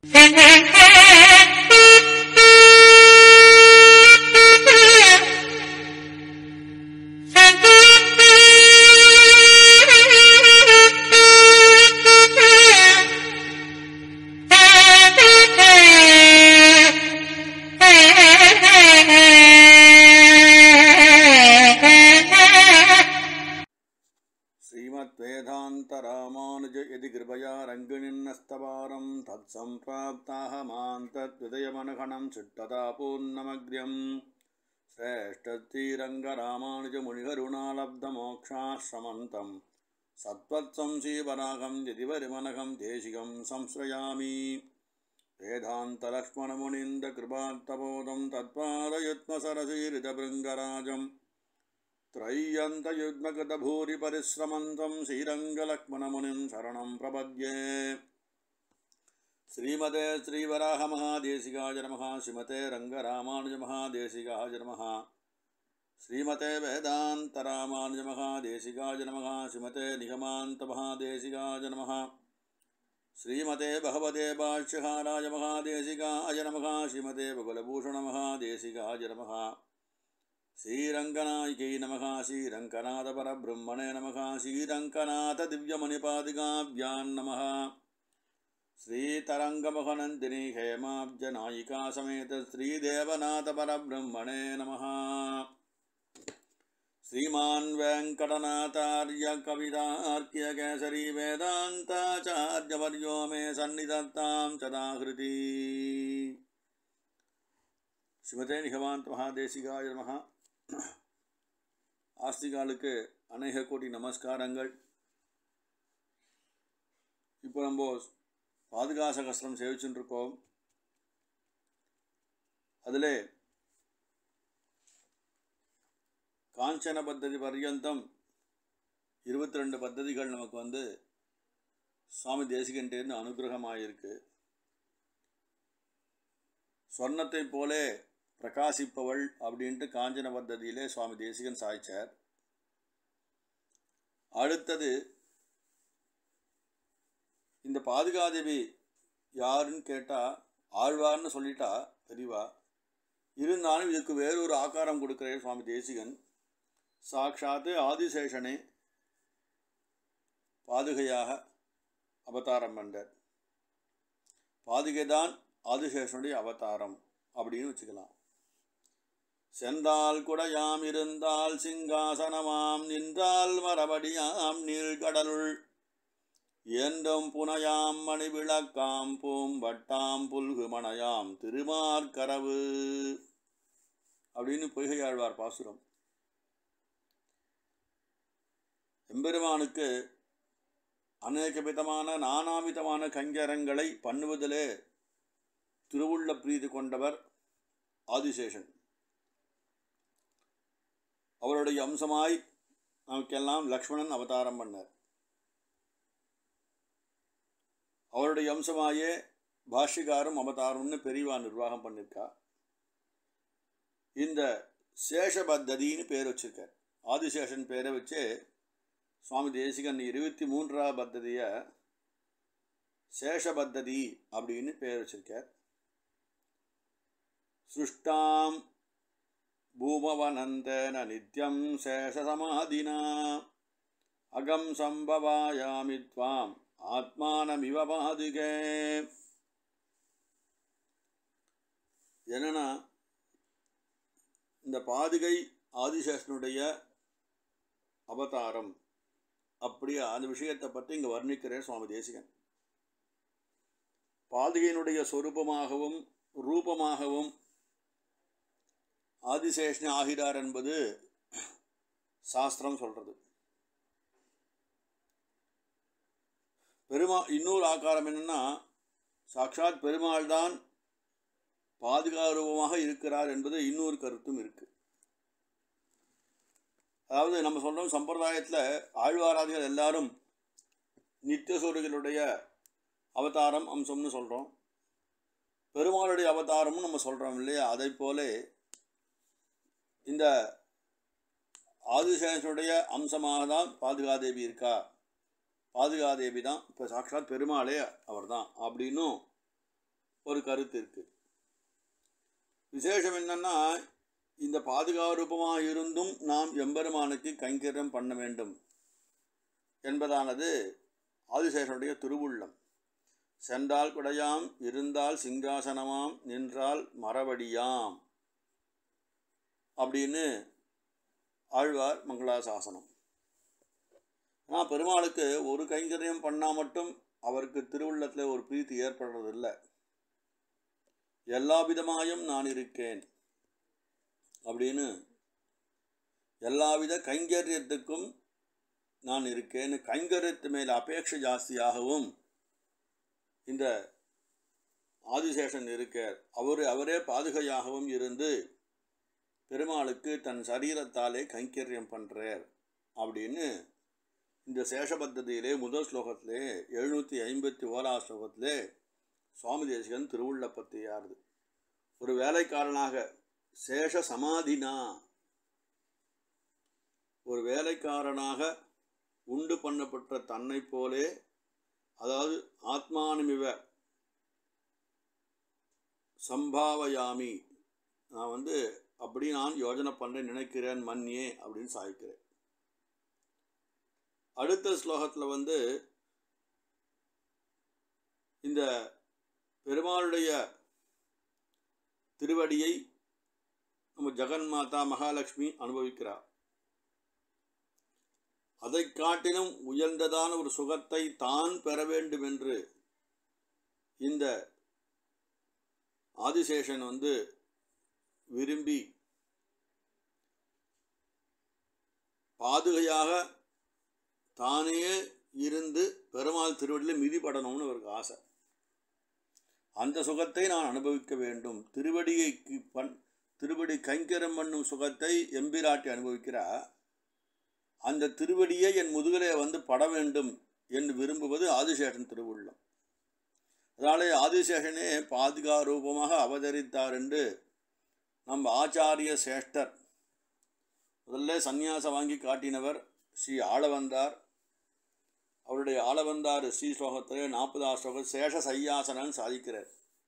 श्रीमद्वेदान्तरामानुज यदि कृपया रङ्गिणिन्नस्तवारं तत्सम्प्राप्ताहमान्तद्विदयमनघनं चिट्टदा पूर्णमग्र्यम् श्रेष्ठश्रीरङ्गरामानुजमुनिकरुणालब्धमोक्षाश्रमन्तं सत्त्वत्संशीवरागं यदि वरिमनघं देशिकं संश्रयामि वेदान्तलक्ष्मणमुनीन्द्रकृपात्तबोधं तत्पादयुत्मसरसीरितभृङ्गराजम् त्रय्यन्तयुग्मगतभूरिपरिश्रमन्तं श्रीरङ्गलक्ष्मणमुनिं शरणं प्रपद्ये श्रीमते श्रीवराहमहादेशिकाय नमः श्रीमते रङ्गरामानुजमहादेशिकाय नमः श्रीमते वेदान्तरामानुजमहादेशिकाय नमः श्रीमते निगमान्तमहादेशिकाय नमः श्रीमते भगवते भाष्यहाराय महादेशिकाय नमः श्रीमते बकुलभूषणमहादेशिकाय नमः श्रीरङ्गनायिकै नमः श्रीरङ्गनाथपरब्रह्मणे नमः श्रीरङ्गनाथदिव्यमणिपादिकाभ्यां नमः श्रीतरङ्गमहनन्दिनी हेमाब्जनायिका समेत श्रीदेवनाथपरब्रह्मणे नमः श्रीमान् वेङ्कटनाथार्य कवितार्क्यकेसरी वेदान्ताचार्यवर्यो मे सन्निधत्तां सदाहृति ஸ்ரீமதே நிகவாந்த் மகாதேசிகாய நமக ஆஸ்திகாலுக்கு அநேக கோடி நமஸ்காரங்கள் இப்போ நம்ம பாதுகாச கஷ்டம் சேவிச்சுட்டு இருக்கோம் அதில் காஞ்சன பத்ததி பர்யந்தம் இருபத்தி ரெண்டு பத்ததிகள் நமக்கு வந்து சுவாமி தேசிகன்டேருந்து அனுகிரகமாயிருக்கு சொர்ணத்தை போலே பிரகாசிப்பவள் அப்படின்ட்டு காஞ்சன பத்ததியிலே சுவாமி தேசிகன் சாய்ச்சார் அடுத்தது இந்த பாதுகாதேவி யாருன்னு கேட்டால் ஆழ்வார்னு சொல்லிட்டா பெரியவா இருந்தாலும் இதுக்கு வேறொரு ஆகாரம் கொடுக்குற சுவாமி தேசிகன் சாட்சாத்து ஆதிசேஷனே பாதுகையாக அவதாரம் பண்ணார் பாதுகை தான் ஆதிசேஷனுடைய அவதாரம் அப்படின்னு வச்சுக்கலாம் சென்றால் குடையாம் இருந்தால் சிங்காசனமாம் நின்றால் மரபடியாம் நீழ்கடலுள் என்றும் புனையாம் மணி விளக்காம் பூம்பட்டாம் புல்கு மணையாம் திருமார்கரவு அப்படின்னு பொய்கையாழ்வார் பாசுரம் எம்பெருமானுக்கு அநேக விதமான நானாவிதமான கங்கரங்களை பண்ணுவதிலே திருவுள்ள பிரீதி கொண்டவர் ஆதிசேஷன் அவருடைய அம்சமாய் நமக்கெல்லாம் லக்ஷ்மணன் அவதாரம் பண்ணார் அவருடைய அம்சமாயே பாஷ்யகாரும் அவதாரம்னு பெரியவா நிர்வாகம் பண்ணியிருக்கா இந்த சேஷபத்ததின்னு பேர் வச்சிருக்கார் ஆதிசேஷன் பேரை வச்சு சுவாமி தேசிகன் இருபத்தி மூன்றாவது பத்ததியை சேஷபத்ததி அப்படின்னு பேர் வச்சிருக்கார் सृष्टां भूमवनन्तेन नित्यं शेषसमाधिना अगं सम्भवायामि त्वाम् ஆத்மானமிவ பாதுகே என்னன்னா இந்த பாதுகை ஆதிசேஷனுடைய அவதாரம் அப்படி அந்த விஷயத்தை பற்றி இங்கே வர்ணிக்கிறேன் சுவாமி தேசிகன் பாதுகையினுடைய சொரூபமாகவும் ரூபமாகவும் ஆதிசேஷன் ஆகிறார் என்பது சாஸ்திரம் சொல்கிறது பெருமா இன்னொரு ஆக்காரம் என்னென்னா சாட்சாத் பெருமாள் தான் பாதுகாரூபமாக இருக்கிறார் என்பது இன்னொரு கருத்தும் இருக்கு அதாவது நம்ம சொல்கிறோம் சம்பிரதாயத்தில் ஆழ்வாராதிகள் எல்லாரும் நித்தியசூரிகளுடைய அவதாரம் அம்சம்னு சொல்கிறோம் பெருமாளுடைய அவதாரமும் நம்ம சொல்கிறோம் இல்லையா அதை போல இந்த ஆதிசேஷனுடைய அம்சமாக தான் பாதுகாதேவி இருக்கா பாதுகாதேவி தான் இப்போ சாட்சாத் பெருமாளே அவர் தான் அப்படின்னும் ஒரு கருத்து இருக்கு விசேஷம் என்னன்னா இந்த பாதுகாரூபமாக இருந்தும் நாம் எம்பெருமானுக்கு கைங்கரியம் பண்ண வேண்டும் என்பதானது ஆதிசேஷனுடைய திருவுள்ளம் சென்றால் குடையாம் இருந்தால் சிங்காசனமாம் நின்றால் மரவடியாம் அப்படின்னு ஆழ்வார் மங்களாசாசனம் ஆனால் பெருமாளுக்கு ஒரு கைங்கரியம் பண்ணால் மட்டும் அவருக்கு திருவுள்ளத்தில் ஒரு பிரீத்தி ஏற்படுறதில்லை எல்லா விதமாயும் நான் இருக்கேன் அப்படின்னு எல்லாவித கைங்கரியத்துக்கும் நான் இருக்கேன்னு கைங்கரியத்து மேல் அபேட்சை ஜாஸ்தியாகவும் இந்த ஆதிசேஷன் இருக்கார் அவர் அவரே பாதுகையாகவும் இருந்து பெருமாளுக்கு தன் சரீரத்தாலே கைங்கரியம் பண்ணுறார் அப்படின்னு இந்த சேஷபத்ததியிலே முதல் ஸ்லோகத்திலே எழுநூற்றி ஐம்பத்தி ஓரா ஸ்லோகத்திலே சுவாமி தேசிகன் திருவுள்ள பற்றியாருது ஒரு வேலைக்காரனாக சேஷ சமாதினா ஒரு வேலைக்காரனாக உண்டு பண்ணப்பட்ட தன்னை போலே அதாவது ஆத்மானுமிவ சம்பாவயாமி நான் வந்து அப்படி நான் யோஜனை பண்ணுறேன் நினைக்கிறேன் மன்னியே அப்படின்னு சாய்க்கிறேன் அடுத்த ஸ்லோகத்தில் வந்து இந்த பெருமாளுடைய திருவடியை நம்ம ஜெகன்மாதா மகாலட்சுமி அனுபவிக்கிறார் அதை காட்டிலும் உயர்ந்ததான ஒரு சுகத்தை தான் பெற வேண்டும் என்று இந்த ஆதிசேஷன் வந்து விரும்பி பாதுகையாக தானே இருந்து பெருமாள் திருவடியில் மிதிப்படணும்னு அவருக்கு ஆசை அந்த சுகத்தை நான் அனுபவிக்க வேண்டும் திருவடியை பண் திருவடி கைங்கரம் பண்ணும் சுகத்தை எம்பிராட்டி அனுபவிக்கிறா அந்த திருவடியை என் முதுகிலே வந்து பட வேண்டும் என்று விரும்புவது ஆதிசேஷன் திருவுள்ளம் அதனாலே ஆதிசேஷனே பாதுகா ரூபமாக அவதரித்தார் என்று நம் ஆச்சாரிய சேஷ்டர் முதல்ல சந்நியாசம் வாங்கி காட்டினவர் ஸ்ரீ ஆளவந்தார் அவருடைய ஆளவந்தார் ஸ்ரீ ஸ்லோகத்திலே நாற்பதாம் ஸ்லோகம் சேஷ சையாசனன் சாதிக்கிறார்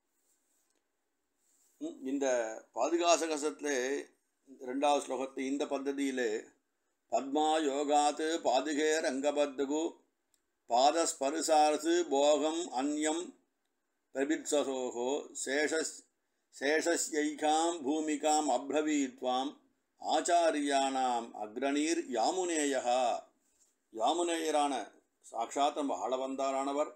இந்த பாதுகாசகசத்திலே ரெண்டாவது ஸ்லோகத்தை இந்த பద్ధதியிலே பத்மா யோகாத் பாதுகேர் அங்கபத்துகு பாதஸ்பருசார்சு போகம் அந்யம் பிரபித்சசோகோ சேஷஸ் சேஷஸ்யைகாம் பூமிகாம் அப்ரவீத்வாம் ஆச்சாரியானாம் அக்ரணீர் யாமுனேயா யாமுனேயரான சாட்சாத் நம்ம ஆளவந்தாரானவர்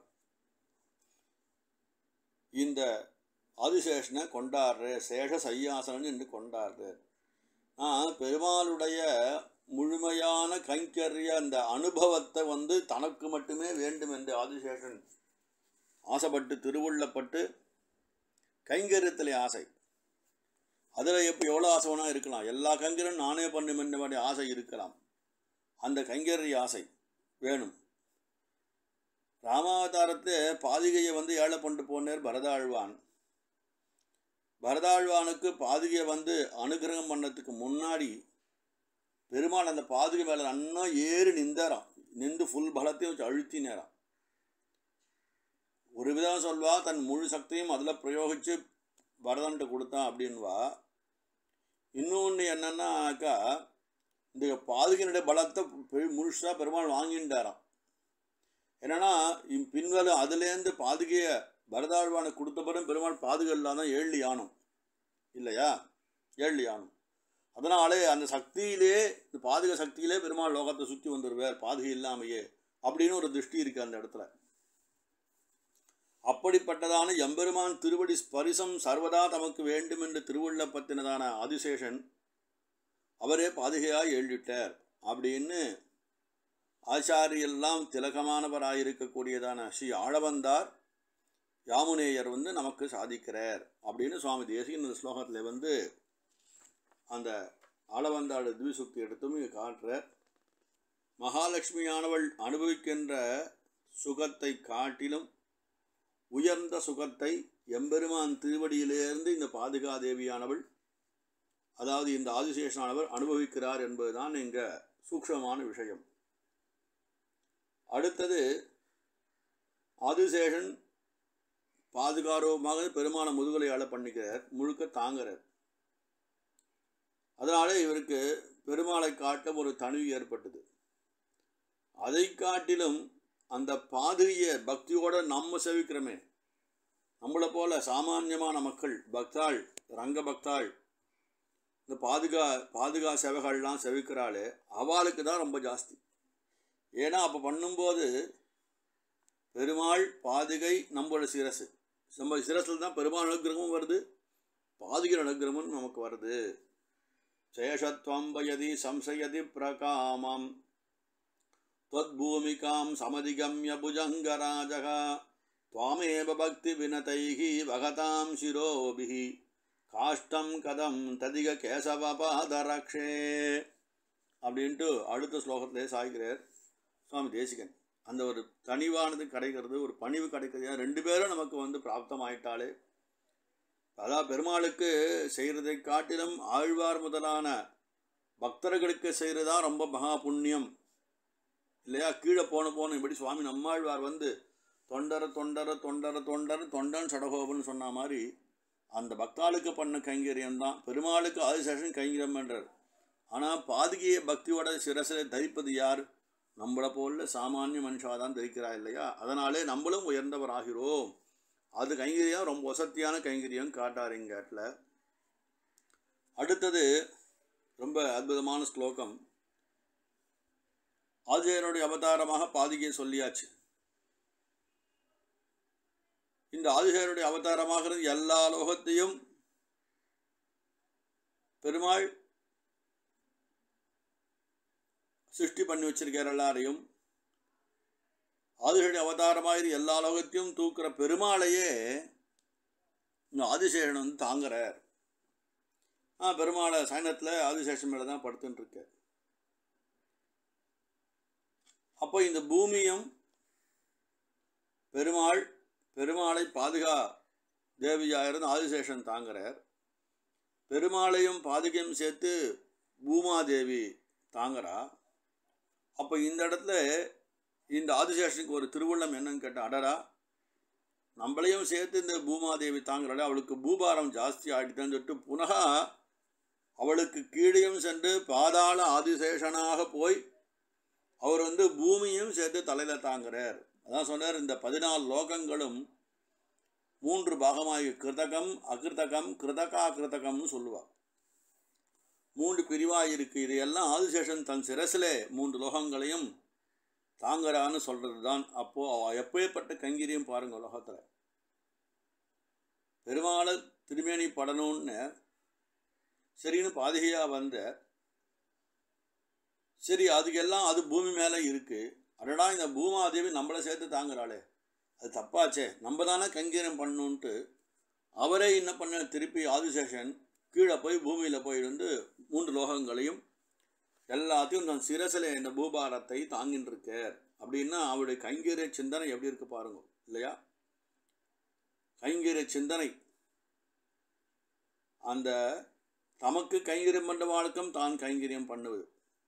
இந்த ஆதிசேஷனை கொண்டாடுற சேஷ சையாசனன் என்று கொண்டாடுற பெருமாளுடைய முழுமையான கைங்கரிய அந்த அனுபவத்தை வந்து தனக்கு மட்டுமே வேண்டும் என்று ஆதிசேஷன் ஆசைப்பட்டு திருவுள்ளப்பட்டு கைங்கரியத்திலே ஆசை அதில் எப்போ எவ்வளோ ஆசை வேணால் இருக்கலாம் எல்லா கைங்கரியம் நானே பண்ணும் என்ற மாதிரி ஆசை இருக்கலாம் அந்த கைங்கரிய ஆசை வேணும் ராமாவதாரத்தை பாதிகையை வந்து ஏழை கொண்டு போனார் பரதாழ்வான் பரதாழ்வானுக்கு பாதுகையை வந்து அனுகிரகம் பண்ணதுக்கு முன்னாடி பெருமாள் அந்த பாதுகை மேலே நன்னா ஏறி நின்றாராம் நின்று ஃபுல் பலத்தையும் வச்சு அழுத்தினேராம் ஒரு விதம் சொல்வா தன் முழு சக்தியும் அதில் பிரயோகித்து பரதன்ட்டு கொடுத்தான் அப்படின்வா இன்னொன்று என்னன்னாக்கா இந்த பாதுகையினுடைய பலத்தை முழுசாக பெருமாள் வாங்கிட்டாராம் என்னன்னா பின்வரும் அதுலேருந்து பாதுகையை பரதாழ்வானை கொடுத்த பிறகு பெருமாள் பாதுகை இல்லாதான் ஏழு யானம் இல்லையா ஏழு யானம் அதனாலே அந்த சக்தியிலே இந்த பாதுகை சக்தியிலே பெருமாள் லோகத்தை சுற்றி வந்துடுவார் பாதுகை இல்லாமையே அப்படின்னு ஒரு திருஷ்டி இருக்குது அந்த இடத்துல அப்படிப்பட்டதான எம்பெருமான் திருவடி ஸ்பரிசம் சர்வதா தமக்கு வேண்டும் என்று திருவுள்ளப்பத்தினதான ஆதிசேஷன் அவரே பாதுகையாக எழுதிட்டார் அப்படின்னு ஆச்சாரியெல்லாம் திலகமானவராயிருக்கக்கூடியதான ஸ்ரீ ஆழவந்தார் யாமுனேயர் வந்து நமக்கு சாதிக்கிறார் அப்படின்னு சுவாமி தேசிகன் இந்த ஸ்லோகத்தில் வந்து அந்த ஆளவந்தாடு திவிசுக்தி எடுத்தும் இங்கே காட்டுறார் மகாலட்சுமியானவள் அனுபவிக்கின்ற சுகத்தை காட்டிலும் உயர்ந்த சுகத்தை எம்பெருமான் திருவடியிலிருந்து இந்த பாதுகாதேவியானவள் அதாவது இந்த ஆதிசேஷனானவர் அனுபவிக்கிறார் என்பதுதான் இங்கே சூக்ஷமான விஷயம் அடுத்தது ஆதிசேஷன் பாதுகாரமாக பெருமான முதுகலையால் பண்ணிக்கிறார் முழுக்க தாங்குறார் அதனால இவருக்கு பெருமாளை காட்ட ஒரு தனிவு ஏற்பட்டது அதை காட்டிலும் அந்த பாதிரிய பக்தியோட நம்ம செவிக்கிறோமே நம்மளை போல சாமானியமான மக்கள் பக்தாள் ரங்க பக்தாள் இந்த பாதுகா பாதுகா சேவைகள்லாம் செவிக்கிறாளே அவளுக்கு தான் ரொம்ப ஜாஸ்தி ஏன்னா அப்போ பண்ணும்போது பெருமாள் பாதுகை நம்மளோட சிரசு நம்ம சிரசில் தான் பெருமாள் அனுகிரகமும் வருது பாதுகை அனுகிரகமும் நமக்கு வருது சேஷத்வம் பயதி சம்சயதி பிரகாமம் त्वद्भूमिकां समधिगम्य भुजङ्गराजः त्वामेव भक्तिविनतैः वहतां शिरोभिः காஷ்டம் கதம் ததிக கேசவ பாதரக்ஷே அப்படின்ட்டு அடுத்த ஸ்லோகத்திலே சாய்கிறார் சுவாமி தேசிகன் அந்த ஒரு தனிவானது கிடைக்கிறது ஒரு பணிவு கிடைக்கிறது ஏன் ரெண்டு பேரும் நமக்கு வந்து பிராப்தம் ஆயிட்டாலே அதான் பெருமாளுக்கு செய்கிறதை காட்டிலும் ஆழ்வார் முதலான பக்தர்களுக்கு செய்கிறதா ரொம்ப மகா புண்ணியம் இல்லையா கீழே போன போன இப்படி சுவாமி நம்மாழ்வார் வந்து தொண்டர தொண்டர தொண்டர தொண்டர் தொண்டன் சடகோபன் சொன்ன மாதிரி அந்த பக்தாளுக்கு பண்ண கைங்கரியம் தான் பெருமாளுக்கு ஆதிசேஷன் கைங்கரியம் என்றார் ஆனால் பாதுகையை பக்தியோட சிரசில் தரிப்பது யார் நம்மளை போல சாமானிய மனுஷாக தான் தரிக்கிறா இல்லையா அதனாலே நம்மளும் உயர்ந்தவர் ஆகிறோம் அது கைங்கரியம் ரொம்ப வசத்தியான கைங்கரியம் காட்டார் இங்காட்டில் அடுத்தது ரொம்ப அற்புதமான ஸ்லோகம் ஆதிசேயனுடைய அவதாரமாக பாதிகையை சொல்லியாச்சு இந்த ஆதிசேயனுடைய அவதாரமாக எல்லா லோகத்தையும் பெருமாள் சிருஷ்டி பண்ணி வச்சிருக்கார் எல்லாரையும் ஆதிசேயனுடைய அவதாரமாக எல்லா லோகத்தையும் தூக்குற பெருமாளையே இந்த ஆதிசேஷன் வந்து தாங்குறார் ஆ பெருமாளை சயனத்தில் ஆதிசேஷன் மேலே தான் படுத்துன்னு இருக்கார் அப்போ இந்த பூமியும் பெருமாள் பெருமாளை பாதுகா தேவியாக இருந்து ஆதிசேஷன் தாங்குறார் பெருமாளையும் பாதுகையும் சேர்த்து பூமாதேவி தாங்குறா அப்போ இந்த இடத்துல இந்த ஆதிசேஷனுக்கு ஒரு திருவுள்ளம் என்னன்னு கேட்டால் அடடா நம்மளையும் சேர்த்து இந்த பூமாதேவி தாங்குறாள் அவளுக்கு பூபாரம் ஜாஸ்தி ஆகிட்டான்னு சொல்லிட்டு புனகா அவளுக்கு கீழையும் சென்று பாதாள ஆதிசேஷனாக போய் அவர் வந்து பூமியும் சேர்த்து தலையில் தாங்குறார் அதான் சொன்னார் இந்த பதினாலு லோகங்களும் மூன்று பாகமாகி கிருதகம் அகிருதகம் கிருதகா கிருதகம்னு சொல்லுவாள் மூன்று பிரிவாக இருக்கு இதையெல்லாம் ஆதிசேஷன் தன் சிரசிலே மூன்று லோகங்களையும் தாங்குறான்னு சொல்கிறது தான் அப்போது அவ எப்பேற்பட்ட கைங்கரியம் பாருங்க உலகத்தில் பெருமாளை திருமேனி படணும்னு சரின்னு பாதிகையாக வந்த சரி அதுக்கெல்லாம் அது பூமி மேலே இருக்குது அடடா இந்த பூமாதேவி நம்மளை சேர்த்து தாங்குறாளே அது தப்பாச்சே நம்ம தானே கங்கீரம் பண்ணணுன்ட்டு அவரே என்ன பண்ண திருப்பி ஆதிசேஷன் கீழே போய் பூமியில் போயிருந்து மூன்று லோகங்களையும் எல்லாத்தையும் தன் சிரசில் இந்த பூபாரத்தை தாங்கின்னு இருக்கார் அப்படின்னா அவருடைய கைங்கரிய சிந்தனை எப்படி இருக்கு பாருங்க இல்லையா கைங்கரிய சிந்தனை அந்த தமக்கு கைங்கரியம் பண்ண வாழ்க்கம் தான் கைங்கரியம் பண்ணுவது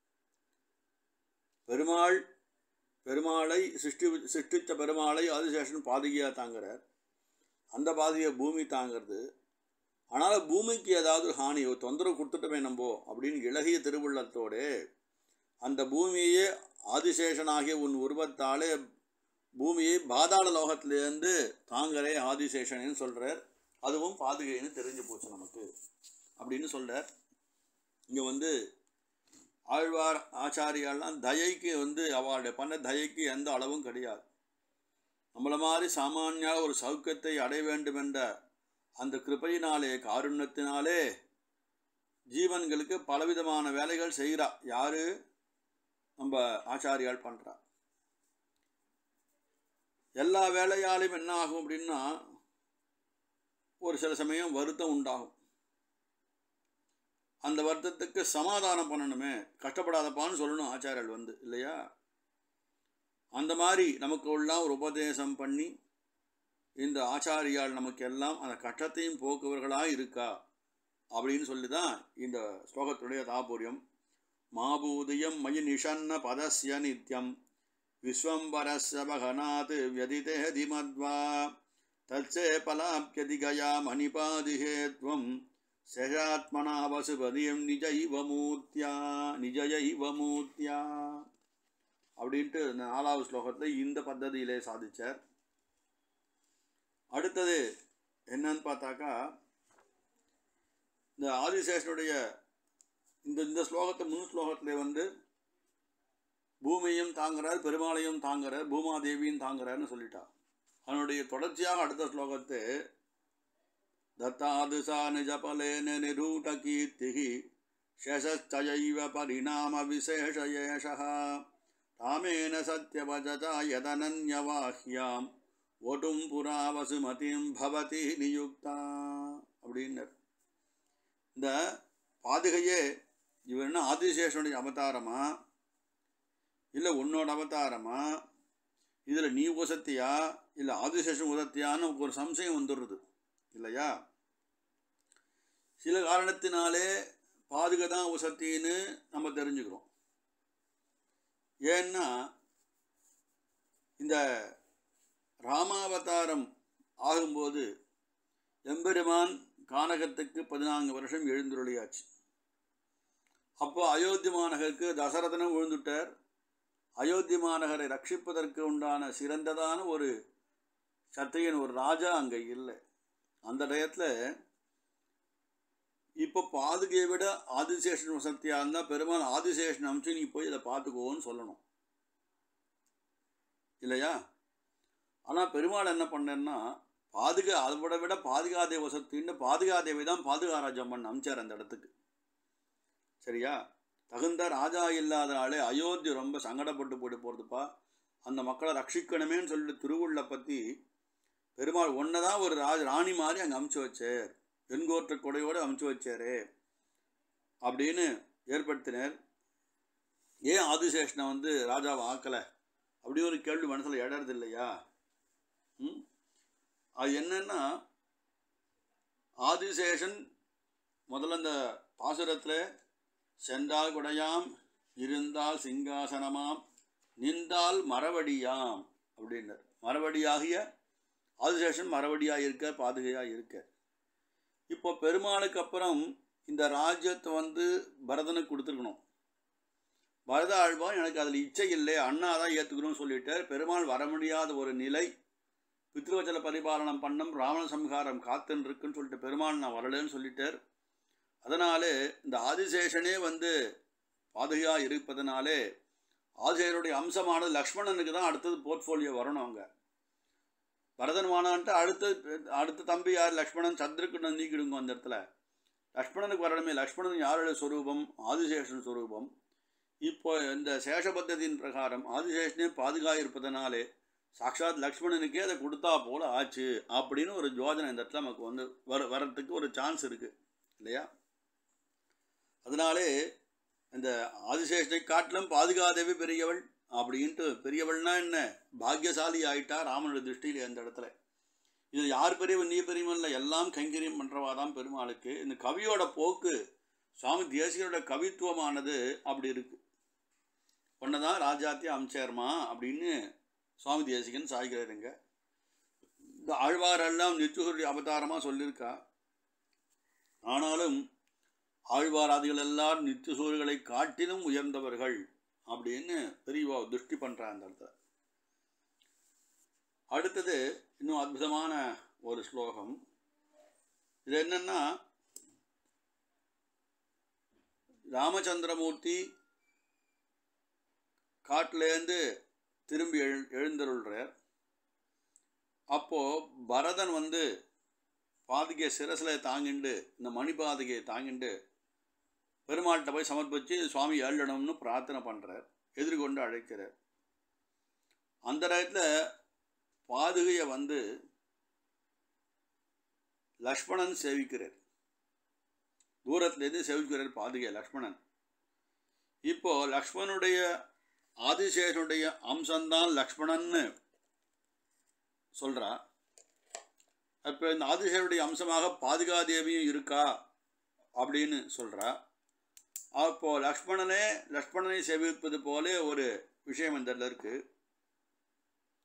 பெருமாள் பெருமாளை சிருஷ்டி சிருஷ்டித்த பெருமாளை ஆதிசேஷன் பாதகியாக தாங்குறார் அந்த பாதியை பூமி தாங்கிறது ஆனால் பூமிக்கு ஏதாவது ஹானியோ தொந்தரவு கொடுத்துட்டோமே நம்போ அப்படின்னு இளகிய திருவுள்ளத்தோடு அந்த பூமியே ஆதிசேஷனாகிய உன் உருவத்தாலே பூமியை பாதாள லோகத்திலேருந்து தாங்கரே ஆதிசேஷன்னு சொல்கிறார் அதுவும் பாதுகைன்னு தெரிஞ்சு போச்சு நமக்கு அப்படின்னு சொல்கிறார் இங்கே வந்து ஆழ்வார் ஆச்சாரியாலாம் தயைக்கு வந்து அவளுடைய பண்ண தயைக்கு எந்த அளவும் கிடையாது நம்மள மாதிரி சாமானியா ஒரு சௌக்கியத்தை அடைய வேண்டும் என்ற அந்த கிருபையினாலே காருண்யத்தினாலே ஜீவன்களுக்கு பலவிதமான வேலைகள் செய்கிறா யாரு நம்ம ஆச்சாரியால் பண்ணுறா எல்லா வேலையாலையும் என்ன ஆகும் அப்படின்னா ஒரு சில சமயம் வருத்தம் உண்டாகும் அந்த வருத்தத்துக்கு சமாதானம் பண்ணணுமே கஷ்டப்படாதப்பான்னு சொல்லணும் ஆச்சாரியர்கள் வந்து இல்லையா அந்த மாதிரி நமக்கு உள்ள ஒரு உபதேசம் பண்ணி இந்த ஆச்சாரியால் நமக்கு எல்லாம் அந்த கஷ்டத்தையும் போக்குவர்களாக இருக்கா அப்படின்னு சொல்லி தான் இந்த ஸ்லோகத்துடைய தாபூரியம் மாபூதியம் மயி நிஷன்ன பதஸ்ய நித்யம் விஸ்வம்பரஸ்ய பகனாத் வியதிதேதி மத்வா தச்சே பலாப்யதிகயா மணிபாதிகே துவம் சகாத்மனா வசுபதியம் நிஜைவ மூர்த்தியா நிஜைவ மூர்த்தியா அப்படின்ட்டு இந்த நாலாவது ஸ்லோகத்தில் இந்த பద్ధதியிலே சாதிச்சார் அடுத்தது என்னன்னு பார்த்தாக்கா இந்த ஆதிசேஷனுடைய இந்த இந்த ஸ்லோகத்தை முன் ஸ்லோகத்திலே வந்து பூமியும் தாங்குறார் பெருமாளையும் தாங்குறார் பூமாதேவியும் தாங்குறார்னு சொல்லிட்டா அதனுடைய தொடர்ச்சியாக அடுத்த ஸ்லோகத்தை दत्तादृशा निजपलेन निरूढकीर्तिः शशश्चयैव परिणामविशेषयेषः रामेण सत्यवजता यदनन्यवाह्यां वटुं पुरा वसुमतिं भवति नियुक्ता அப்படின்னர் இந்த பாதுகையே இவர் என்ன ஆதிசேஷனுடைய அவதாரமா இல்லை உன்னோட அவதாரமா இதில் நீ உசத்தியா இல்லை ஆதிசேஷன் உதத்தியான்னு நமக்கு ஒரு சம்சயம் வந்துடுறது இல்லையா சில காரணத்தினாலே பாதுகை தான் உசத்தின்னு நம்ம தெரிஞ்சுக்கிறோம் ஏன்னா இந்த ராமாவதாரம் ஆகும்போது எம்பெருமான் கானகத்துக்கு பதினான்கு வருஷம் எழுந்துருளியாச்சு அப்போ அயோத்தி மாநகருக்கு தசரதனும் விழுந்துட்டார் அயோத்தி மாநகரை ரட்சிப்பதற்கு உண்டான சிறந்ததான ஒரு சத்திரியன் ஒரு ராஜா அங்கே இல்லை அந்த டயத்தில் இப்போ பாதுகையை விட ஆதிசேஷன் வசத்தியாக இருந்தால் பெருமாள் ஆதிசேஷன் அமிச்சு நீ போய் இதை பார்த்துக்கோன்னு சொல்லணும் இல்லையா ஆனால் பெருமாள் என்ன பண்ணேன்னா பாதுகா அதை விட பாதுகாதேவ வசத்தின்னு பாதுகாதேவி தான் பாதுகாராஜம்மன் அமிச்சார் அந்த இடத்துக்கு சரியா தகுந்த ராஜா இல்லாதனாலே அயோத்தி ரொம்ப சங்கடப்பட்டு போட்டு போகிறதுப்பா அந்த மக்களை ரட்சிக்கணுமேன்னு சொல்லிட்டு திருவுள்ள பற்றி பெருமாள் ஒன்றை தான் ஒரு ராஜ ராணி மாதிரி அங்கே அமுச்சு வச்சார் வெண்கோற்ற கொடையோடு அமுச்சு வச்சாரு அப்படின்னு ஏற்படுத்தினார் ஏன் ஆதிசேஷனை வந்து ராஜாவை ஆக்கலை அப்படி ஒரு கேள்வி மனசில் இடறது இல்லையா ம் அது என்னன்னா ஆதிசேஷன் முதல்ல இந்த பாசுரத்தில் சென்றால் குடையாம் இருந்தால் சிங்காசனமாம் நின்றால் மரவடியாம் அப்படின்னார் மரவடியாகிய ஆதிசேஷன் மரவடியாக இருக்க பாதுகையாக இருக்க இப்போ பெருமாளுக்கு அப்புறம் இந்த ராஜ்யத்தை வந்து பரதனுக்கு கொடுத்துருக்கணும் பரத ஆழ்வான் எனக்கு அதில் இச்சை இல்லை அண்ணா தான் ஏற்றுக்கணும்னு சொல்லிட்டார் பெருமாள் வர முடியாத ஒரு நிலை பித்ருவச்சல பரிபாலனம் பண்ணும் ராவண சம்ஹாரம் காத்துன்னு இருக்குன்னு சொல்லிட்டு பெருமாள் நான் வரலன்னு சொல்லிட்டார் அதனாலே இந்த ஆதிசேஷனே வந்து பாதுகையாக இருப்பதனாலே ஆதிசேஷனுடைய அம்சமானது லக்ஷ்மணனுக்கு தான் அடுத்தது போர்ட்ஃபோலியோ வரணும் அவங்க பரதன் வானான்ட்டு அடுத்த அடுத்த தம்பி யார் லக்ஷ்மணன் சந்திரகுண்டன் நீக்கிடுங்க அந்த இடத்துல லக்ஷ்மணனுக்கு வரணுமே லக்ஷ்மணன் யாருடைய சொரூபம் ஆதிசேஷன் சொரூபம் இப்போ இந்த சேஷ பத்ததியின் பிரகாரம் ஆதிசேஷனே பாதுகா இருப்பதனாலே சாட்சாத் லக்ஷ்மணனுக்கே அதை கொடுத்தா போல ஆச்சு அப்படின்னு ஒரு யோஜனை இந்த இடத்துல நமக்கு வந்து வர வரத்துக்கு ஒரு சான்ஸ் இருக்குது இல்லையா அதனாலே இந்த ஆதிசேஷனை காட்டிலும் பாதுகாதேவி பெரியவள் அப்படின்ட்டு பெரியவள்னா என்ன பாக்கியசாலி ஆயிட்டா ராமனுடைய திருஷ்டியில் அந்த இடத்துல இது யார் பெரியவன் நீ பெரியவன் இல்லை எல்லாம் கைங்கரியம் பண்ணுறவா தான் பெருமாளுக்கு இந்த கவியோட போக்கு சுவாமி தேசிகரோட கவித்துவமானது அப்படி இருக்கு ஒன்னதான் ராஜாத்தி அம்சேர்மா அப்படின்னு சுவாமி தேசிகன் சாய்கிறாருங்க இந்த ஆழ்வாரெல்லாம் நித்தியசூரிய அவதாரமாக சொல்லியிருக்கா ஆனாலும் ஆழ்வாராதிகள் எல்லாம் நித்தியசூரிகளை காட்டிலும் உயர்ந்தவர்கள் அப்படின்னு பெரியவா திருஷ்டி பண்ணுறா அந்த இடத்துல அடுத்தது இன்னும் அற்புதமான ஒரு ஸ்லோகம் இது என்னன்னா ராமச்சந்திரமூர்த்தி காட்டிலேருந்து திரும்பி எழு எழுந்தருள்றார் அப்போது பரதன் வந்து பாதுகையை சிரசில் தாங்கிண்டு இந்த மணி பாதுகையை தாங்கிண்டு பெருமாள்கிட்ட போய் சமர்ப்பித்து சுவாமி ஏழணும்னு பிரார்த்தனை பண்ணுறார் எதிர்கொண்டு அழைக்கிறார் அந்த நேரத்தில் பாதுகையை வந்து லக்ஷ்மணன் சேவிக்கிறார் தூரத்துலேருந்து சேவிக்கிறார் பாதுகை லக்ஷ்மணன் இப்போ லக்ஷ்மணுடைய ஆதிசேஷனுடைய அம்சம்தான் லக்ஷ்மணன்னு சொல்கிறா அப்போ இந்த ஆதிசேஷனுடைய அம்சமாக பாதுகாதேவியும் இருக்கா அப்படின்னு சொல்கிறா அப்போ லக்ஷ்மணனே லக்ஷ்மணனை சேவிப்பது போல ஒரு விஷயம் இந்த இடத்துல இருக்கு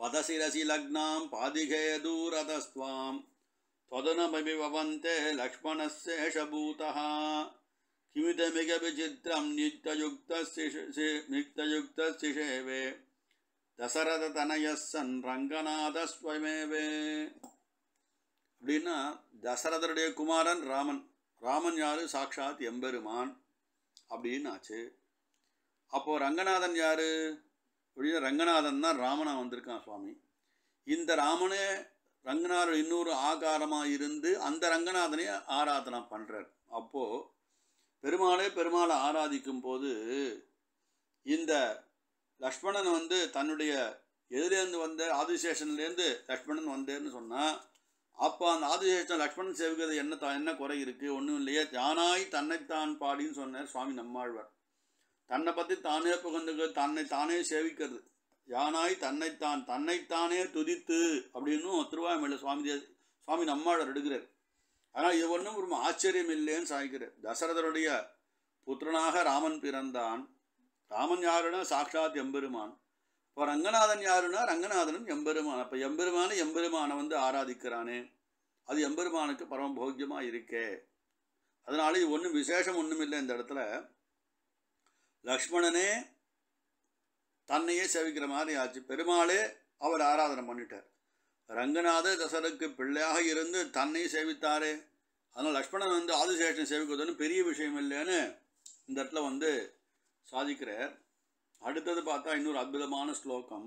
பதசிரசி லக்னாம் பாதிகே தூரதஸ்வாம் त्वदनमपि भवन्ते लक्ष्मणस्येषभूतः किमिदमिग विचित्रं नित्ययुक्तस्य नित्ययुक्तशिषेवे தசரதனயः சன் ரங்கநாதஸ்வயமேவே அப்படின்னா தசரதருடைய குமாரன் ராமன் ராமன் யாரு சாக்ஷாத் எம்பெருமான் அப்படின்னு ஆச்சு அப்போ ரங்கநாதன் யாரு அப்படின்னா ரங்கநாதன் தான் ராமனா வந்திருக்கான் சுவாமி இந்த ராமனே ரங்கநாதர் இன்னொரு ஆகாரமாக இருந்து அந்த ரங்கநாதனை ஆராதனை பண்ணுறார் அப்போது பெருமாளே பெருமாளை ஆராதிக்கும் போது இந்த லக்ஷ்மணன் வந்து தன்னுடைய எதுலேருந்து வந்த ஆதிசேஷன்லேருந்து லக்ஷ்மணன் வந்தேன்னு சொன்னால் அப்போ அந்த ஆதிசேஷன் லக்ஷ்மணன் சேவிக்கிறது என்ன த என்ன குறை இருக்குது ஒன்றும் இல்லையே யானாய் தன்னைத்தான் பாடின்னு சொன்னார் சுவாமி நம்மாழ்வார் தன்னை பற்றி தானே புகழ்ந்து தன்னை தானே சேவிக்கிறது யானாய் தன்னைத்தான் தன்னைத்தானே துதித்து அப்படின்னும் திருவாய்மொழியில் சுவாமி தே சுவாமி நம்மாளர் எடுக்கிறார் ஆனால் இது ஒன்றும் ஒரு ஆச்சரியம் இல்லைன்னு சாய்க்கிறார் தசரதருடைய புத்திரனாக ராமன் பிறந்தான் ராமன் யாருன்னா சாக்ஷாத் எம்பெருமான் இப்போ ரங்கநாதன் யாருன்னா ரங்கநாதனும் எம்பெருமான் அப்போ எம்பெருமான எம்பெருமானை வந்து ஆராதிக்கிறானே அது எம்பெருமானுக்கு பரம போக்கியமாக இருக்கே அதனால இது ஒன்றும் விசேஷம் ஒன்றும் இல்லை இந்த இடத்துல லக்ஷ்மணனே தன்னையே சேவிக்கிற மாதிரி ஆச்சு பெருமாளே அவர் ஆராதனை பண்ணிட்டார் ரங்கநாத தசரருக்கு பிள்ளையாக இருந்து தன்னை சேவித்தாரே அதனால் லக்ஷ்மணன் வந்து ஆதிசேஷன் சேவிக்கிறது பெரிய விஷயம் இல்லைன்னு இந்த இடத்துல வந்து சாதிக்கிறார் அடுத்தது பார்த்தா இன்னொரு அற்புதமான ஸ்லோகம்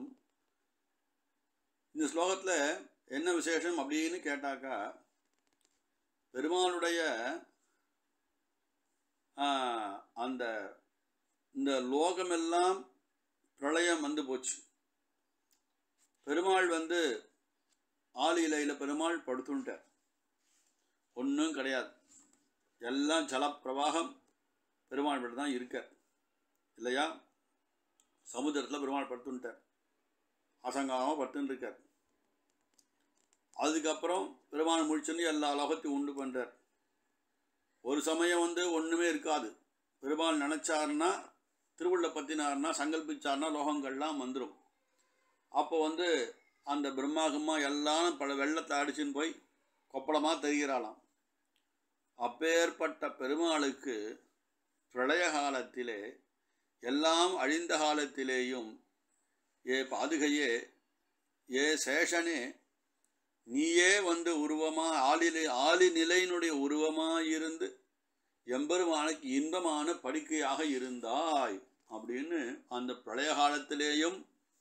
இந்த ஸ்லோகத்தில் என்ன விசேஷம் அப்படின்னு கேட்டாக்கா பெருமாளுடைய அந்த இந்த லோகமெல்லாம் பிரளயம் வந்து போச்சு பெருமாள் வந்து ஆலிலையில் பெருமாள் படுத்துட்டார் ஒன்றும் கிடையாது எல்லாம் ஜலப்பிரவாகம் பெருமாள் பட்டு தான் இருக்கார் இல்லையா சமுத்திரத்தில் பெருமாள் படுத்துட்டார் அசங்காமல் படுத்துன்னு இருக்கார் அதுக்கப்புறம் பெருமாள் முடிச்சுன்னு எல்லா லோகத்தையும் உண்டு பண்ணுறார் ஒரு சமயம் வந்து ஒன்றுமே இருக்காது பெருமாள் நினச்சாருன்னா திருவுள்ள பற்றினார்னா சங்கல்பிச்சார்னா லோகங்கள்லாம் வந்துடும் அப்போ வந்து அந்த பிரம்மாகம்மா எல்லாம் பல வெள்ளத்தை அடிச்சுன்னு போய் கொப்பளமாக தெரிகிறாளாம் அப்பேற்பட்ட பெருமாளுக்கு பிரளய காலத்திலே எல்லாம் அழிந்த காலத்திலேயும் ஏ பாதுகையே ஏ சேஷனே நீயே வந்து உருவமா ஆளிலே ஆளி நிலையினுடைய உருவமாக இருந்து எம்பெருமானுக்கு இன்பமான படுக்கையாக இருந்தாய் அப்படின்னு அந்த பிரளய காலத்திலேயும்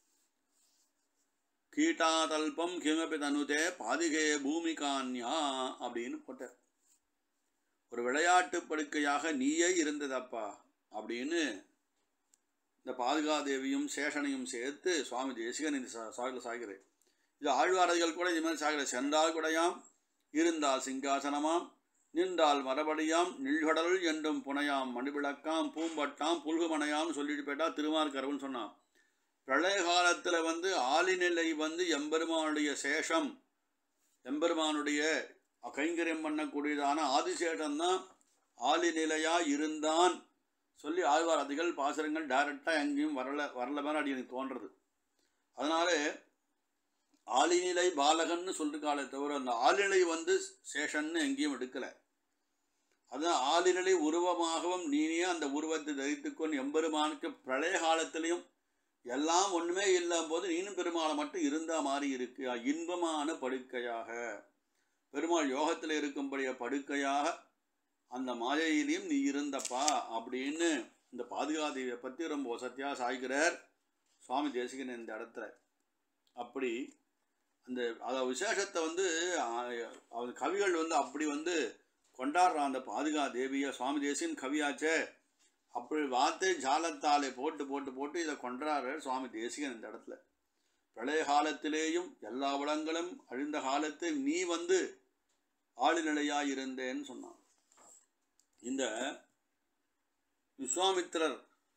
கீட்டாதல்பம் கிமபி தனுதே பாதிகே பூமிகான்யா அப்படின்னு போட்டார் ஒரு விளையாட்டு படுக்கையாக நீயே இருந்ததப்பா அப்படின்னு இந்த பாதுகாதேவியும் சேஷனையும் சேர்த்து சுவாமி தேசிகன் இந்த சாகில் சாகிறேன் இது ஆழ்வாரதிகள் கூட இது மாதிரி சாகிற சென்றால் கூடையாம் இருந்தால் சிங்காசனமாம் நின்றால் மரபடியாம் நிழ்கடல் என்றும் புனையாம் மணிவிளக்காம் பூம்பட்டாம் புல்குமனையாம் சொல்லிட்டு போயிட்டா திருமார்கரவன் சொன்னான் பிரளய காலத்தில் வந்து ஆளிநிலை வந்து எம்பெருமானுடைய சேஷம் எம்பெருமானுடைய கைங்கரியம் பண்ணக்கூடியதான ஆதிசேஷன் தான் ஆளிநிலையாக இருந்தான் சொல்லி ஆழ்வாரதிகள் பாசுரங்கள் டைரெக்டாக எங்கேயும் வரல வரல மாதிரி அடி எனக்கு தோன்றது அதனால ஆளிநிலை பாலகன்னு சொல்லிருக்காளே தவிர அந்த ஆளிநிலை வந்து சேஷன்னு எங்கேயும் எடுக்கலை அதுதான் ஆளிநிலை உருவமாகவும் நீனே அந்த உருவத்தை தரித்துக்கொண்டு எம்பெருமானுக்கு பிரளய காலத்திலையும் எல்லாம் ஒன்றுமே இல்லாம போது நீனும் பெருமாளை மட்டும் இருந்தா மாதிரி இருக்கு இன்பமான படுக்கையாக பெருமாள் யோகத்தில் இருக்கும்படிய படுக்கையாக அந்த மாயையிலையும் நீ இருந்தப்பா அப்படின்னு இந்த பாதுகாதேவியை பற்றி ரொம்ப வசத்தியாக சாய்கிறார் சுவாமி தேசிகன் இந்த இடத்துல அப்படி அந்த அத விசேஷத்தை வந்து அவர் கவிகள் வந்து அப்படி வந்து கொண்டாடுறான் அந்த பாதுகா தேவியை சுவாமி தேசியன் கவியாச்சே அப்படி வார்த்தை ஜாலத்தாலே போட்டு போட்டு போட்டு இதை கொண்டாடுறார் சுவாமி தேசிகன் இந்த இடத்துல பிரளய காலத்திலேயும் எல்லா வளங்களும் அழிந்த காலத்தில் நீ வந்து ஆளுநிலையாக இருந்தேன்னு சொன்னான் இந்த விஸ்வாமித்திரர்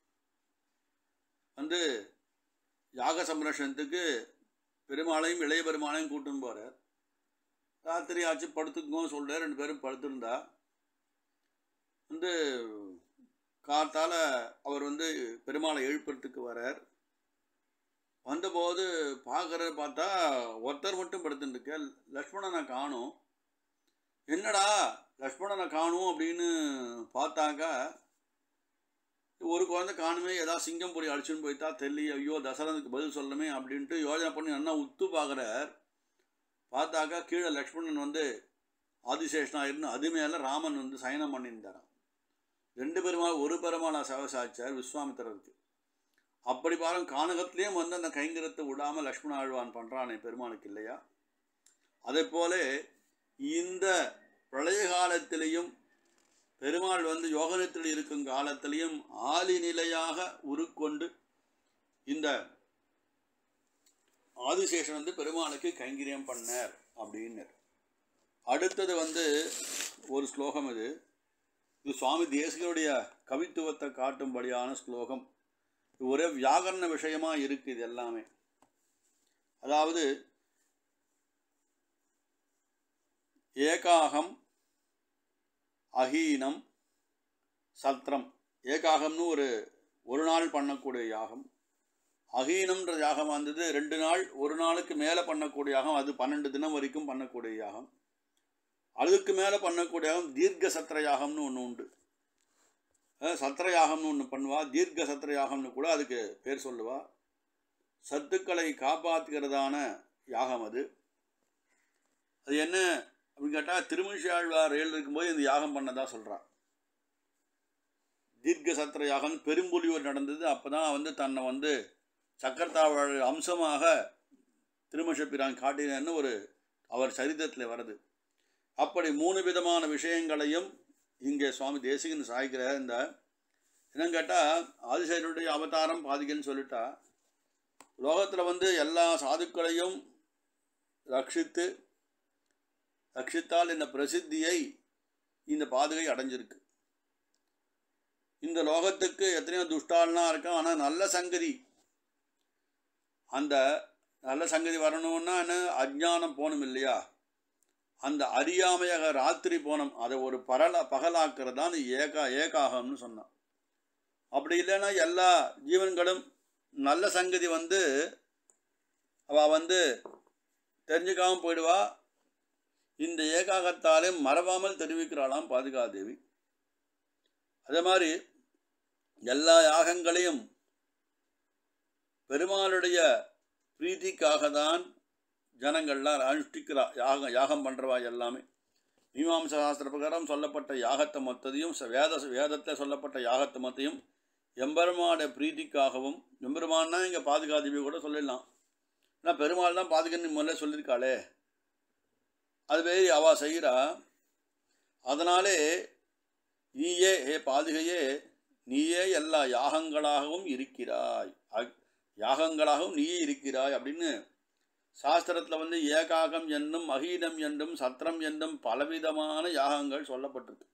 வந்து யாக சம்ரஷணத்துக்கு பெருமாளையும் இளைய பெருமாளையும் கூட்டுன்னு போகிறார் ராத்திரி ஆச்சு படுத்துக்கோன்னு சொல்கிறார் ரெண்டு பேரும் படுத்திருந்தா வந்து காத்தால் அவர் வந்து பெருமாளை எழுப்புறதுக்கு வரார் வந்தபோது பார்க்கறது பார்த்தா ஒருத்தர் மட்டும் படுத்துட்டுருக்க லக்ஷ்மணனை காணும் என்னடா லக்ஷ்மணனை காணும் அப்படின்னு பார்த்தாக்கா ஒரு குழந்தை காணுமே ஏதாவது சிங்கம் பொடி அடிச்சுன்னு போயிட்டா தெரியல ஐயோ தசரனுக்கு பதில் சொல்லணுமே அப்படின்ட்டு யோஜனை பண்ணி நல்லா உத்து பார்க்குறார் பார்த்தாக்கா கீழே லக்ஷ்மணன் வந்து ஆதிசேஷனாயிருந்து அது மேலே ராமன் வந்து சயனம் பண்ணியிருந்தாராம் ரெண்டு பெருமாள் ஒரு பெருமாளா சவசாச்சார் விஸ்வாமித்திரருக்கு அப்படி பாருங்க கானகத்திலேயும் வந்து அந்த கைங்கரத்தை விடாமல் லக்ஷ்மண ஆழ்வான் பண்ணுறானே பெருமாளுக்கு இல்லையா அதே போல இந்த பிரளய காலத்திலையும் பெருமாள் வந்து யோகனத்தில் இருக்கும் காலத்திலையும் ஆதி நிலையாக உருக்கொண்டு இந்த ஆதிசேஷன் வந்து பெருமாளுக்கு கைங்கரியம் பண்ணார் அப்படின்னர் அடுத்தது வந்து ஒரு ஸ்லோகம் இது இது சுவாமி தேசிகருடைய கவித்துவத்தை காட்டும்படியான ஸ்லோகம் இது ஒரே வியாகரண விஷயமா இருக்கு இது எல்லாமே அதாவது ஏகாகம் அஹீனம் சத்ரம் ஏகாகம்னு ஒரு ஒரு நாள் பண்ணக்கூடிய யாகம் அகீனம்ன்ற யாகம் வந்தது ரெண்டு நாள் ஒரு நாளுக்கு மேலே பண்ணக்கூடிய யாகம் அது பன்னெண்டு தினம் வரைக்கும் பண்ணக்கூடிய யாகம் அதுக்கு மேலே பண்ணக்கூடிய யாகம் தீர்க்க சத்திர யாகம்னு ஒன்று உண்டு அஹ் சத்திர யாகம்னு ஒன்று பண்ணுவா தீர்க்க சத்திர யாகம்னு கூட அதுக்கு பேர் சொல்லுவா சத்துக்களை காப்பாற்றுகிறதான யாகம் அது அது என்ன அப்படின்னு கேட்டால் திருமிஷாழ்வார் ரயில் இருக்கும்போது இந்த யாகம் பண்ணதா சொல்கிறான் தீர்க்க சத்திர யாகம் பெரும்புலியூர் நடந்தது அப்போ தான் வந்து தன்னை வந்து சக்கரத்தாவள் அம்சமாக திருமஷப்பிரான் காட்டினன்னு ஒரு அவர் சரித்திரத்தில் வருது அப்படி மூணு விதமான விஷயங்களையும் இங்கே சுவாமி தேசிகன் சாய்க்கிற இந்த என்னன்னு கேட்டால் ஆதிசேருடைய அவதாரம் பாதிக்கன்னு சொல்லிட்டா லோகத்தில் வந்து எல்லா சாதுக்களையும் ரட்சித்து ரட்சித்தால் இந்த பிரசித்தியை இந்த பாதுகை அடைஞ்சிருக்கு இந்த லோகத்துக்கு எத்தனையோ துஷ்டாலாம் இருக்கும் ஆனால் நல்ல சங்கதி அந்த நல்ல சங்கதி வரணும்னா என்ன அஜ்ஞானம் போகணும் இல்லையா அந்த அறியாமையாக ராத்திரி போனம் அதை ஒரு பரல பகலாக்குறது தான் ஏகா ஏகாகம்னு சொன்னான் அப்படி இல்லைன்னா எல்லா ஜீவன்களும் நல்ல சங்கதி வந்து அவள் வந்து தெரிஞ்சுக்காமல் போயிடுவா இந்த ஏகாகத்தாலே மறவாமல் தெரிவிக்கிறாளாம் பாதுகாதேவி அதே மாதிரி எல்லா யாகங்களையும் பெருமாளுடைய பிரீத்திக்காக தான் ஜனங்கள்லாம் அனுஷ்டிக்கிறா யாகம் யாகம் பண்ணுறவா எல்லாமே மீமாம்ச சாஸ்திர பிரகாரம் சொல்லப்பட்ட யாகத்தை மொத்தத்தையும் ச- வேத வேதத்தில் சொல்லப்பட்ட யாகத்தை மொத்தையும் எம்பெருமானுடைய பிரீத்திக்காகவும் எம்பெருமான்னா இங்கே பாதுகாதேவி கூட சொல்லிடலாம் ஏன்னா பெருமாள் தான் பாதுகான்னு முதல்ல சொல்லியிருக்காளே அதுவே அவ செய்கிறா அதனாலே நீயே ஹே பாதுகையே நீயே எல்லா யாகங்களாகவும் இருக்கிறாய் அக்- யாகங்களாகவும் நீயே இருக்கிறாய் அப்படின்னு சாஸ்திரத்தில் வந்து ஏகாகம் என்னும் அகீனம் என்றும் சத்திரம் என்றும் பலவிதமான யாகங்கள் சொல்லப்பட்டிருக்கு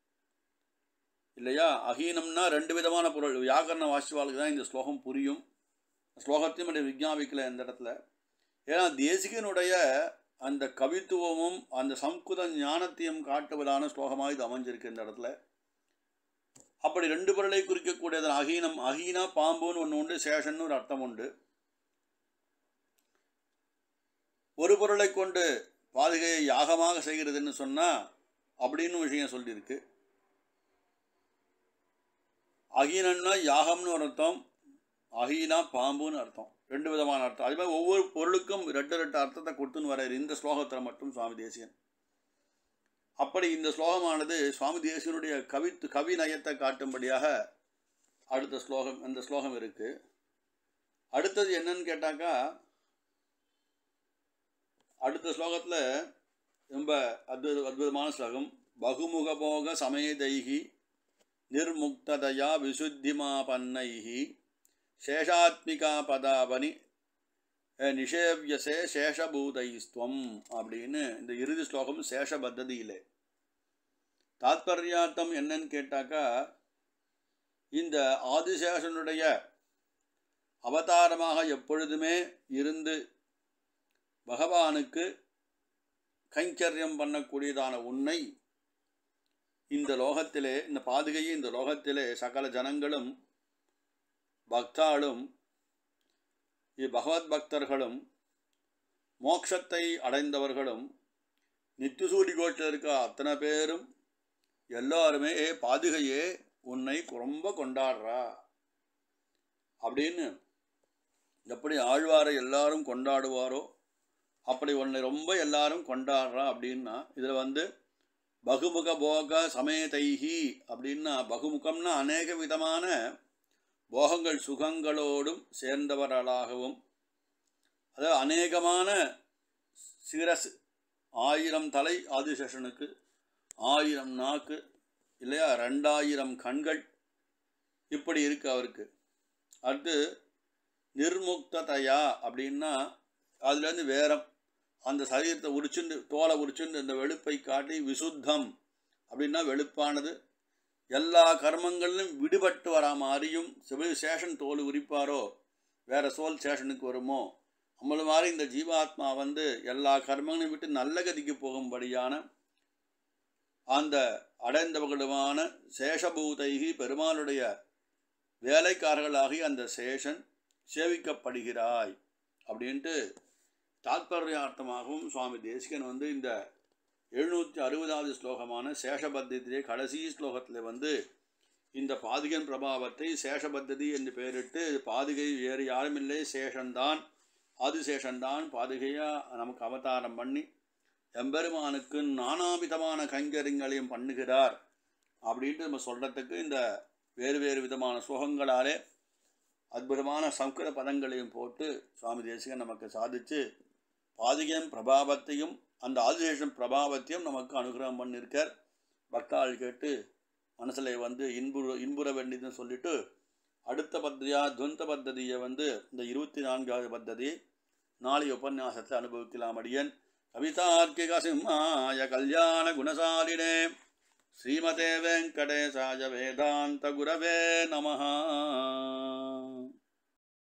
இல்லையா அகீனம்னா ரெண்டு விதமான பொருள் வியாக்கரண வாசிவாளுக்கு தான் இந்த ஸ்லோகம் புரியும் ஸ்லோகத்தையும் அப்படி விஞ்ஞாபிக்கல இந்த இடத்துல ஏன்னா தேசிகனுடைய அந்த கவித்துவமும் அந்த சம்ஸ்கிருத ஞானத்தையும் காட்டுவதான ஸ்லோகமாக இது அமைஞ்சிருக்கு இந்த இடத்துல அப்படி ரெண்டு பொருளை குறிக்கக்கூடியது அகீனம் அகீனா பாம்புன்னு ஒன்று உண்டு சேஷன்னு ஒரு அர்த்தம் உண்டு ஒரு பொருளை கொண்டு பாதுகையை யாகமாக செய்கிறதுன்னு சொன்னால் அப்படின்னு விஷயம் சொல்லியிருக்கு அகீனன்னா யாகம்னு ஒரு அர்த்தம் அகீனா பாம்புன்னு அர்த்தம் ரெண்டு விதமான அர்த்தம் அது மாதிரி ஒவ்வொரு பொருளுக்கும் ரெண்டு ரெண்டு அர்த்தத்தை கொடுத்துன்னு வர்றாரு இந்த ஸ்லோகத்தில் மட்டும் சுவாமி தேசியன் அப்படி இந்த ஸ்லோகமானது சுவாமி தேசியனுடைய கவித்து கவி நயத்தை காட்டும்படியாக அடுத்த ஸ்லோகம் அந்த ஸ்லோகம் இருக்குது அடுத்தது என்னன்னு கேட்டாக்கா அடுத்த ஸ்லோகத்தில் ரொம்ப அற்புத அற்புதமான ஸ்லோகம் பகுமுகபோக சமேதைகி நிர்முக்ததயா விசுத்திமாபன்னைகி சேஷாத்மிகா பதாபனி அஹ், நிஷேவ்யசே சேஷபூதைஸ்துவம் அப்படின்னு இந்த இறுதி ஸ்லோகம் சேஷ பத்ததியிலே தாத்பர்யார்த்தம் என்னன்னு கேட்டாக்கா இந்த ஆதிசேஷனுடைய அவதாரமாக எப்பொழுதுமே இருந்து பகவானுக்கு கைங்கரியம் பண்ணக்கூடியதான உன்னை இந்த லோகத்திலே இந்த பாதுகையை இந்த லோகத்திலே சகல ஜனங்களும் பக்தாளும் இப்பகவத் பக்தர்களும் மோட்சத்தை அடைந்தவர்களும் நித்தியசூடி கோட்டில் இருக்க அத்தனை பேரும் எல்லாருமே "ஏ பாதுகையே உன்னை ரொம்ப கொண்டாடுறா அப்படின்னு எப்படி ஆழ்வாரை எல்லாரும் கொண்டாடுவாரோ அப்படி உன்னை ரொம்ப எல்லாரும் கொண்டாடுறா அப்படின்னா இதில் வந்து பகுமுக போக சமேதைஹி அப்படின்னா பகுமுகம்னா அநேக விதமான போகங்கள் சுகங்களோடும் சேர்ந்தவர்களாகவும் அதாவது அநேகமான சிரசு ஆயிரம் தலை ஆதிசேஷனுக்கு ஆயிரம் நாக்கு இல்லையா ரெண்டாயிரம் கண்கள் இப்படி இருக்கு அவருக்கு அடுத்து நிர்முக்ததையா அப்படின்னா அதுலேருந்து வேறம் அந்த சரீரத்தை உரிச்சுண்டு தோலை உரிச்சுண்டு இந்த வெளுப்பை காட்டி விசுத்தம் அப்படின்னா வெளுப்பானது எல்லா கர்மங்களிலும் விடுபட்டு வரா மாதிரியும் சிவ சேஷன் தோல் உரிப்பாரோ வேற சோல் சேஷனுக்கு வருமோ நம்மள மாதிரி இந்த ஜீவாத்மா வந்து எல்லா கர்மங்களையும் விட்டு நல்ல கதிக்கு போகும்படியான அந்த அடைந்தவர்களுமான சேஷபூதைகி பெருமாளுடைய வேலைக்காரர்களாகி அந்த சேஷன் சேவிக்கப்படுகிறாய் அப்படின்ட்டு தாத்பர்யார்த்தமாகவும் சுவாமி தேசிகன் வந்து இந்த எழுநூற்றி அறுபதாவது ஸ்லோகமான சேஷபத்திலே கடைசி ஸ்லோகத்தில் வந்து இந்த பாதுகன் பிரபாவத்தை சேஷபத்ததி என்று பெயரிட்டு பாதுகை வேறு யாருமில்லை சேஷன்தான் ஆதிசேஷன்தான் பாதுகையாக நமக்கு அவதாரம் பண்ணி எம்பெருமானுக்கு நானாவிதமான கைங்கரியங்களையும் பண்ணுகிறார் அப்படின்ட்டு நம்ம சொல்கிறதுக்கு இந்த வேறு வேறு விதமான சுகங்களாலே அற்புதமான சம்ஸ்கிருத பதங்களையும் போட்டு சுவாமி தேசிகன் நமக்கு சாதித்து பாதிகம் பிரபாவத்தையும் அந்த ஆதிசேஷன் பிரபாவத்தையும் நமக்கு அனுகிரகம் பண்ணியிருக்கார் பக்தாள் கேட்டு மனசில் வந்து இன்புற இன்புற வேண்டியதுன்னு சொல்லிட்டு அடுத்த பத்திரியா துவந்த பத்ததியை வந்து இந்த இருபத்தி நான்காவது பத்ததி நாளைய உபன்யாசத்தை அனுபவிக்கலாம் அடியன் கவிதார்க்கிக சிம்மாய கல்யாண குணசாலினே ஸ்ரீமதே வெங்கடேசாய வேதாந்த குரவே நமஹா